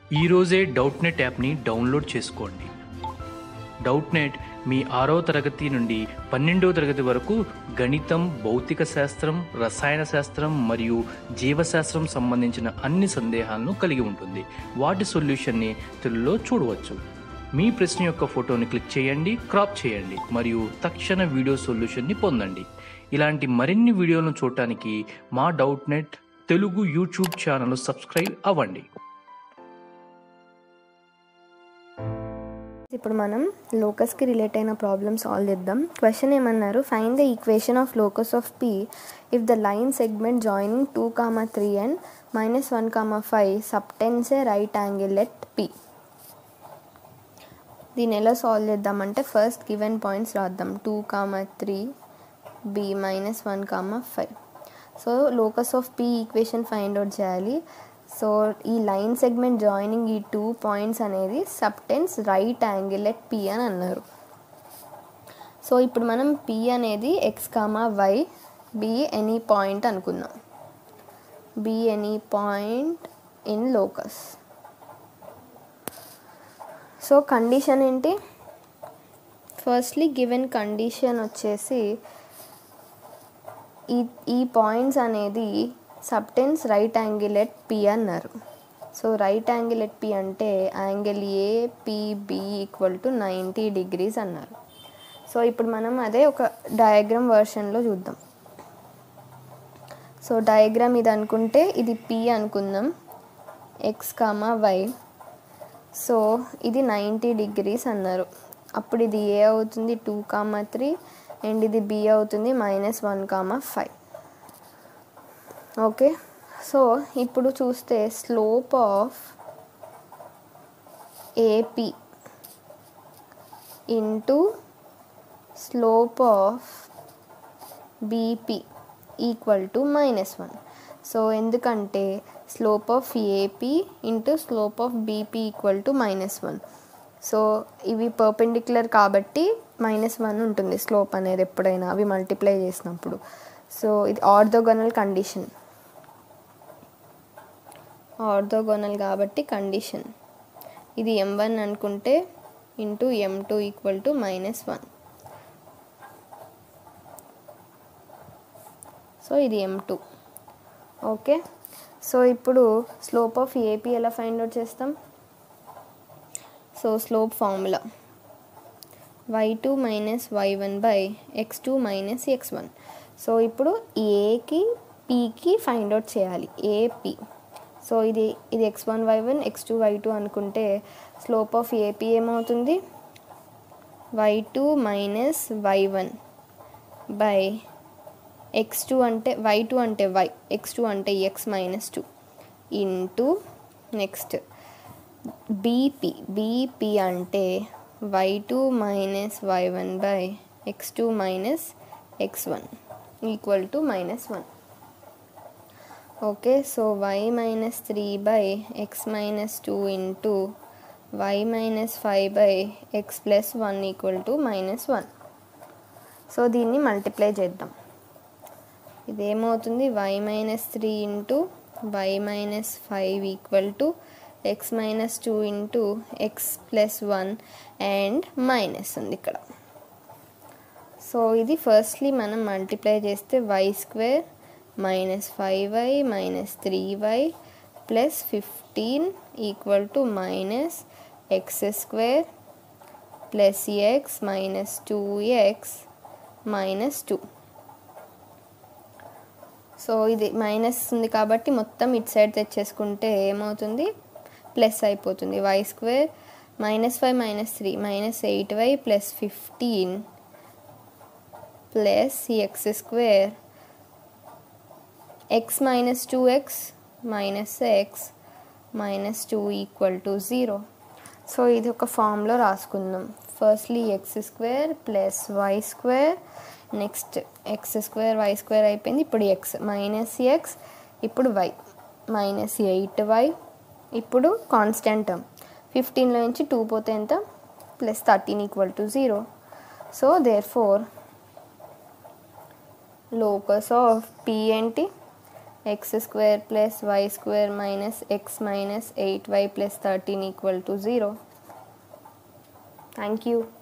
ఈరోజే doubt net యాప్ని download చేసుకోండి డౌట్ నెట్ మీ ఆరో తరగతి నుండి పన్నెండవ తరగతి వరకు గణితం భౌతిక శాస్త్రం రసాయన శాస్త్రం మరియు జీవశాస్త్రం సంబంధించిన అన్ని సందేహాలను కలిగి ఉంటుంది వాటి సొల్యూషన్ని తెలుగులో చూడవచ్చు మీ ప్రశ్న యొక్క ఫోటోని క్లిక్ చేయండి క్రాప్ చేయండి మరియు తక్షణ వీడియో సొల్యూషన్ని పొందండి ఇలాంటి మరిన్ని వీడియోలను చూడటానికి మా doubt net Telugu YouTube channel subscribe అవ్వండి ఇప్పుడు మనం లోకస్కి రిలేట్ అయిన ప్రాబ్లమ్ సాల్వ్ చేద్దాం క్వశ్చన్ ఏమన్నారు find the equation of locus of P if the line segment joining two comma three and minus one comma five subtends a right angle at P దీన్ని ఎలా solve చేద్దామంటే first given points రాద్దాం two comma three B minus one comma five so locus of P equation find out చేయాలి so ఈ line segment joining ఈ two points అనేది subtends right angle at P అని అన్నారు సో ఇప్పుడు మనం పి అనేది X comma Y B any point అనుకుందాం B any point in locus so condition ఏంటి ఫస్ట్లీ గివెన్ కండిషన్ వచ్చేసి ఈ ఈ పాయింట్స్ అనేది subtends right angle at P అన్నారు so right angle at P అంటే angle A PB equal to ninety degrees అన్నారు so ఇప్పుడు మనం అదే ఒక డయాగ్రామ్ వర్షన్లో చూద్దాం సో డయాగ్రామ్ ఇది అనుకుంటే ఇది పి అనుకుందాం ఎక్స్ కామా వై సో ఇది నైంటీ డిగ్రీస్ అన్నారు అప్పుడు ఇది ఏ అవుతుంది టూ కామా త్రీ అండ్ ఇది బి అవుతుంది minus one comma five okay so ఇప్పుడు చూస్తే slope of AP into slope of BP equal to minus one so ఎందుకంటే slope of AP into slope of BP equal to minus one so ఇవి perpendicular కాబట్టి minus one ఉంటుంది slope అనేది ఎప్పుడైనా అవి multiply చేసినప్పుడు సో ఇది ఆర్థోగోనల్ కండిషన్ ఆర్థోగోనల్ కాబట్టి కండిషన్ ఇది ఎం వన్ అనుకుంటే into M two equal to minus one so ఇది ఎం టూ ఓకే సో ఇప్పుడు స్లోప్ ఆఫ్ ఏపీ ఎలా ఫైండ్ అవుట్ చేస్తాం so slope formula Y two minus Y one by X two minus X one so ఇప్పుడు ఏకి పీకి find out చేయాలి AP so ఇది ఇది X one Y one X two Y two అనుకుంటే slope of AP ఏమవుతుంది Y two minus Y one by X two అంటే Y two అంటే వై ఎక్స్ టూ అంటే X minus two into next BP BP అంటే Y two minus Y one by X two minus X one equal to minus one okay so Y minus three by X minus two into Y minus five by X plus one equal to minus one so దీన్ని multiply చేద్దాం ఇదేమవుతుంది Y minus three into Y minus five equal to X minus two into X plus one and minus ఉంది ఇక్కడ so ఇది firstly మనం multiply చేస్తే Y square minus five Y minus three Y plus fifteen equal to minus X square plus X minus two X minus two so ఇది minus ఉంది కాబట్టి మొత్తం ఇటు సైడ్ తెచ్చేసుకుంటే ఏమవుతుంది ప్లస్ అయిపోతుంది Y square minus five minus three minus eight Y plus fifteen plus X square X minus two X minus X minus two equal to zero so ఇది ఒక ఫామ్లో రాసుకుందాం firstly X square plus Y square next X square Y square అయిపోయింది ఇప్పుడు X minus X ఇప్పుడు Y minus eight Y ఇప్పుడు constant term ఫిఫ్టీన్లో నుంచి టూ పోతే ఎంత plus thirteen equal to zero so therefore locus of P ఏంటి X square plus Y square minus X minus eight Y plus thirteen equal to zero thank you